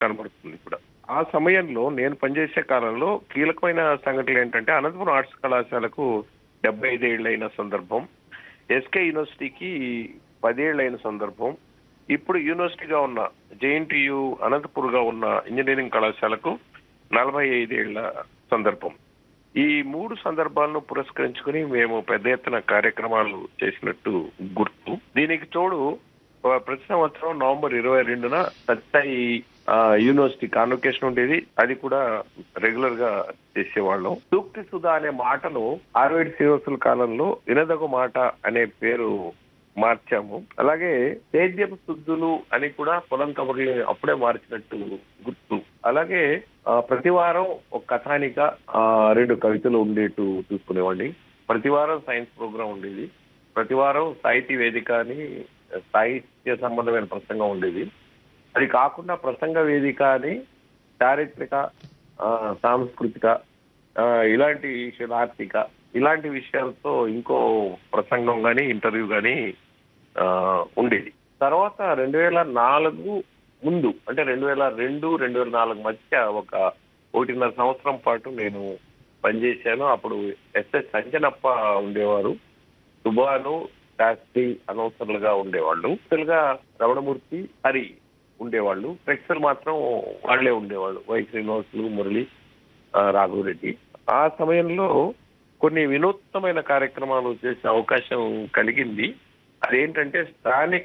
కనబడుతుంది కూడా ఆ సమయంలో నేను పనిచేసే కాలంలో కీలకమైన సంఘటనలు ఏంటంటే అనంతపురం ఆర్ట్స్ కళాశాలకు డెబ్బై ఐదేళ్లైన సందర్భం ఎస్కే యూనివర్సిటీకి పదేళ్లైన సందర్భం ఇప్పుడు యూనివర్సిటీగా ఉన్న జేఎన్టీయు అనంతపూర్గా ఉన్న ఇంజనీరింగ్ కళాశాలకు నలభై ఐదేళ్ల సందర్భం ఈ మూడు సందర్భాలను పురస్కరించుకుని మేము పెద్ద ఎత్తున కార్యక్రమాలు చేసినట్టు గుర్తు దీనికి తోడు ఆ, ప్రతి సంవత్సరం నవంబర్ ఇరవై రెండున సత్తాయి ఆ, యూనివర్సిటీ కాన్వకేషన్ ఉండేది అది కూడా రెగ్యులర్ గా చేసేవాళ్ళం సూక్తి సుధా అనే మాటను ఆర్వేడ్ శ్రీనివాసుల కాలంలో వినదగు మాట అనే పేరు మార్చాము అలాగే సేద్యపు శుద్ధులు అని కూడా పొలం కబుర్లు అప్పుడే మార్చినట్టు గుర్తు అలాగే ఆ, ప్రతి వారం ఒక కథానిక ఆ, రెండు కవితలు ఉండేట్టు చూసుకునేవాడిని ప్రతి వారం సైన్స్ ప్రోగ్రాం ఉండేది ప్రతి వారం సాహితీ వేదిక అని సాహిత్య సంబంధమైన ప్రసంగం ఉండేది అది కాకుండా ప్రసంగ వేదిక అని చారిత్రక ఆ, సాంస్కృతిక ఆ, ఇలాంటి విషయాలు ఆర్థిక ఇలాంటి విషయాలతో ఇంకో ప్రసంగం కానీ ఇంటర్వ్యూ కానీ ఉండేది తర్వాత రెండు వేల నాలుగు ముందు అంటే రెండు వేల రెండు రెండు వేల నాలుగు మధ్య ఒక ఒకటిన్నర సంవత్సరం పాటు నేను పనిచేశాను అప్పుడు ఎస్ఎస్ సంజనప్ప ఉండేవారు సుబాను శాస్త్రి అనౌన్సర్లుగా ఉండేవాళ్ళు గా రమణమూర్తి హరి ఉండేవాళ్ళు ఫ్రెక్సర్ మాత్రం వాళ్లే ఉండేవాళ్ళు వై శ్రీనివాసులు మురళి ఆ, రాఘవరెడ్డి ఆ సమయంలో కొన్ని వినూత్నమైన కార్యక్రమాలు చేసే అవకాశం కలిగింది అదేంటంటే స్థానిక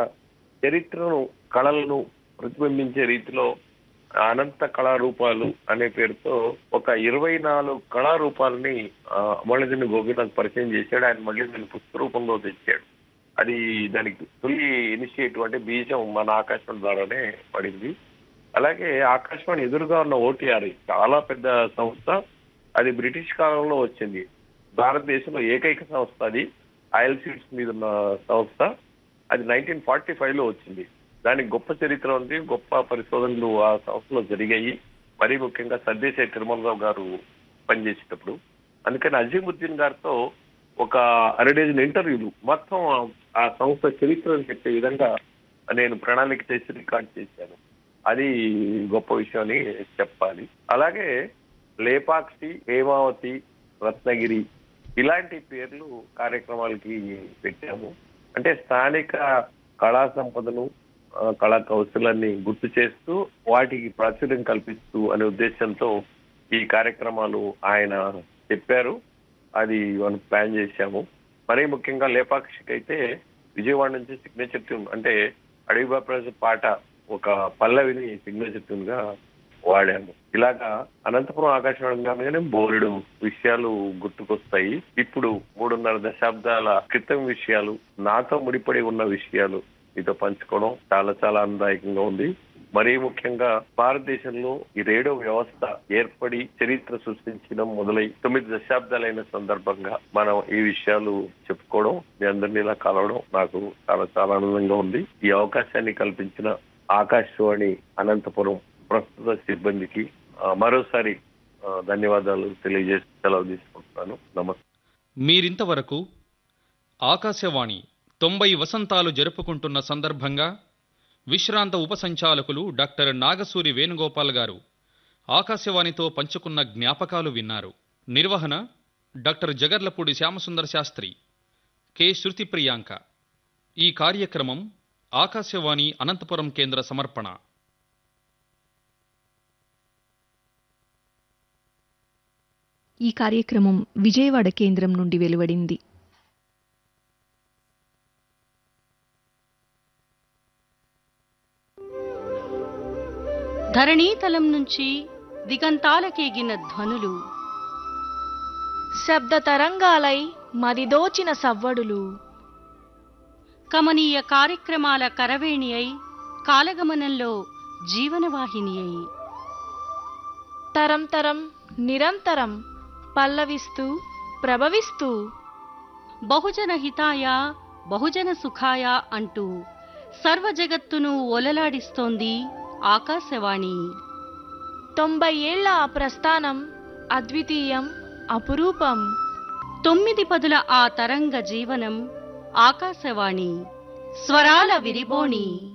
చరిత్రను కళలను ప్రతిబింబించే రీతిలో అనంత కళారూపాలు అనే పేరుతో ఒక ఇరవై నాలుగు కళారూపాలని ఆ, అమళదిని గోపీనాథ్ పరిచయం చేశాడు ఆయన మళ్ళీ దాన్ని పుస్తక రూపంలో తెచ్చాడు అది దానికి తొలి ఇనిషియేటివ్ అంటే బీజం మన ఆకాశవాణి ద్వారానే పడింది అలాగే ఆకాశవాణి ఎదురుగా ఉన్న ఓటీఆర్ చాలా పెద్ద సంస్థ అది బ్రిటిష్ కాలంలో వచ్చింది భారతదేశంలో ఏకైక సంస్థ అది ఆయిల్ సీడ్స్ మీద ఉన్న సంస్థ అది నైన్టీన్ ఫార్టీ ఫైవ్ లో వచ్చింది దానికి గొప్ప చరిత్ర ఉంది గొప్ప పరిశోధనలు ఆ సంస్థలో జరిగాయి మరీ ముఖ్యంగా సర్దేశాయి తిరుమలరావు గారు పనిచేసేటప్పుడు అందుకని అజీముద్దీన్ గారితో ఒక అరడేజన్ ఇంటర్వ్యూలు మొత్తం ఆ- ఆ సంస్థ చరిత్రను చెప్పే విధంగా నేను ప్రణాళిక చేసి రికార్డ్ చేశాను అది గొప్ప విషయం అని చెప్పాలి అలాగే లేపాక్షి హేమావతి రత్నగిరి ఇలాంటి పేర్లు కార్యక్రమాలకి పెట్టాము అంటే స్థానిక కళా సంపదను ఆ, కళా కౌశలాన్ని గుర్తు చేస్తూ వాటికి ప్రాచుర్యం కల్పిస్తూ అనే ఉద్దేశంతో ఈ కార్యక్రమాలు ఆయన చెప్పారు అది మనం ప్లాన్ చేశాము మరీ ముఖ్యంగా లేపాక్షికి అయితే విజయవాడ నుంచి సిగ్నేచర్ ట్యూన్ అంటే అడవి బాపరాజు పాట ఒక పల్లవిని సిగ్నేచర్ ట్యూన్ గా వాడాము ఇలాగా అనంతపురం ఆకాశవాణి గానే బోలెడు విషయాలు గుర్తుకొస్తాయి ఇప్పుడు మూడున్నర దశాబ్దాల క్రితం విషయాలు నాతో ముడిపడి ఉన్న విషయాలు మీతో పంచుకోవడం చాలా చాలా ఆనందదాయకంగా ఉంది మరీ ముఖ్యంగా భారతదేశంలో ఈ రేడియో వ్యవస్థ ఏర్పడి చరిత్ర సృష్టించడం మొదలై తొమ్మిది దశాబ్దాలైన సందర్భంగా మనం ఈ విషయాలు చెప్పుకోవడం మీ అందరినీ ఇలా కలవడం నాకు చాలా చాలా ఆనందంగా ఉంది ఈ అవకాశాన్ని కల్పించిన ఆకాశవాణి అనంతపురం ప్రస్తుత సిబ్బందికి ఆ, మరోసారి ఆ, ధన్యవాదాలు తెలియజేసి సెలవు తీసుకుంటున్నాను నమస్తే మీరింతవరకు ఆకాశవాణి తొంభై వసంతాలు జరుపుకుంటున్న సందర్భంగా విశ్రాంత ఉపసంచాలకులు డాక్టర్ నాగసూరి వేణుగోపాల్ గారు ఆకాశవాణితో పంచుకున్న జ్ఞాపకాలు విన్నారు నిర్వహణ డాక్టర్ జగర్లపూడి శ్యామసుందర శాస్త్రి కె శృతి ప్రియాంక ఈ కార్యక్రమం ఆకాశవాణి అనంతపురం కేంద్ర సమర్పణ ఈ కార్యక్రమం విజయవాడ కేంద్రం నుండి వెలువడింది ధరణీతలం నుంచి దిగంతాలకేగిన ధ్వనులు శబ్ద తరంగాలై మదిదోచిన సవ్వడులు కమనీయ కార్యక్రమాల కరవేణి అయి కాలగమనంలో జీవనవాహిని అయి తరం తరం నిరంతరం పల్లవిస్తూ ప్రభవిస్తూ బహుజన హితాయ బహుజన సుఖాయ అంటూ సర్వ జగత్తును ఒలలాడిస్తోంది ఆకాశవాణి తొంభై ఏళ్ల ఆ ప్రస్థానం అద్వితీయం అపురూపం తొమ్మిది పదుల ఆ తరంగ జీవనం ఆకాశవాణి స్వరాల విరిబోణి